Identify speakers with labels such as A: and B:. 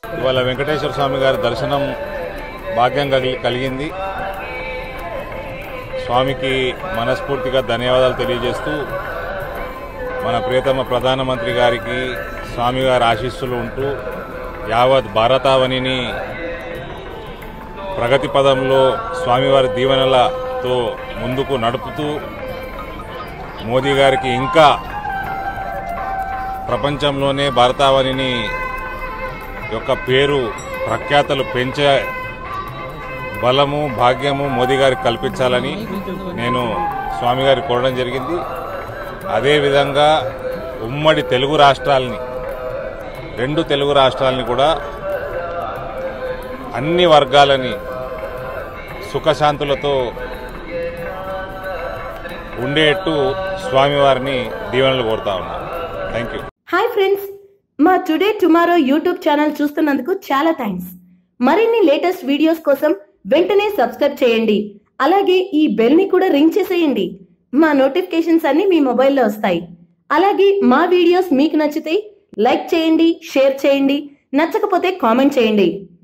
A: ఇవాళ వెంకటేశ్వర స్వామి గారి దర్శనం భాగ్యం కలిగి కలిగింది స్వామికి మనస్ఫూర్తిగా ధన్యవాదాలు తెలియజేస్తూ మన ప్రియతమ ప్రధానమంత్రి గారికి స్వామి గారి ఆశీస్సులు ఉంటూ యావత్ భారతావనిని ప్రగతి పదంలో స్వామివారి దీవెనలతో ముందుకు నడుపుతూ మోదీ గారికి ఇంకా ప్రపంచంలోనే భారతావనిని యొక్క పేరు ప్రఖ్యాతలు పెంచే బలము భాగ్యము మోదీ గారికి కల్పించాలని నేను స్వామి గారికి కోరడం జరిగింది అదేవిధంగా ఉమ్మడి తెలుగు రాష్ట్రాలని రెండు తెలుగు రాష్ట్రాలని కూడా అన్ని వర్గాలని సుఖశాంతులతో ఉండేట్టు స్వామివారిని దీవెనలు కోరుతా ఉన్నాను థ్యాంక్ యూ
B: హాయ్ ఫ్రెండ్స్ మా టుడే టుమారో యూట్యూబ్ ఛానల్ చూస్తున్నందుకు చాలా థ్యాంక్స్ మరిన్ని లేటెస్ట్ వీడియోస్ కోసం వెంటనే సబ్స్క్రైబ్ చేయండి అలాగే ఈ బెల్ ని కూడా రింగ్ చేసేయండి మా నోటిఫికేషన్స్ అన్ని మీ మొబైల్లో వస్తాయి అలాగే మా వీడియోస్ మీకు నచ్చితే లైక్ చేయండి షేర్ చేయండి నచ్చకపోతే కామెంట్ చేయండి